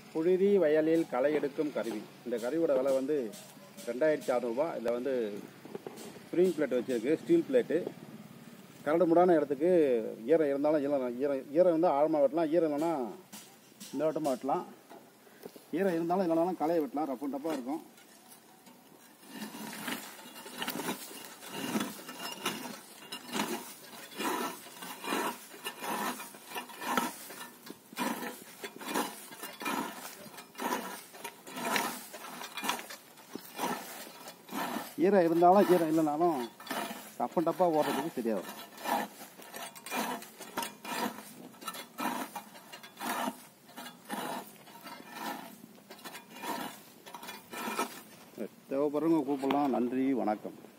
புழுதி வயலில் களை எடுக்கும் கருவி இந்த கருவியோட விலை வந்து ரெண்டாயிரத்தி அறநூறுபா இதில் வந்து ஸ்ப்ரிங் பிளேட் வச்சுருக்கு ஸ்டீல் பிளேட்டு கரடு முடான இடத்துக்கு ஈரம் இருந்தாலும் ஈரம் ஈரம் ஈரம் இருந்தால் ஆழமாக வெட்டலாம் ஈரம் இல்லைன்னா இந்த வட்டமாக வெட்டலாம் ஈரம் இருந்தாலும் இல்லைனாலும் களையை வெட்டலாம் ரஃப் டப்பாக இருக்கும் ஈரம் இருந்தாலும் ஈரம் இல்லைனாலும் ரஃப் டப்பாக ஓடுறதுக்கு சரியாக வரும் தேவைப்படுறவங்க கூப்பிடலாம் நன்றி வணக்கம்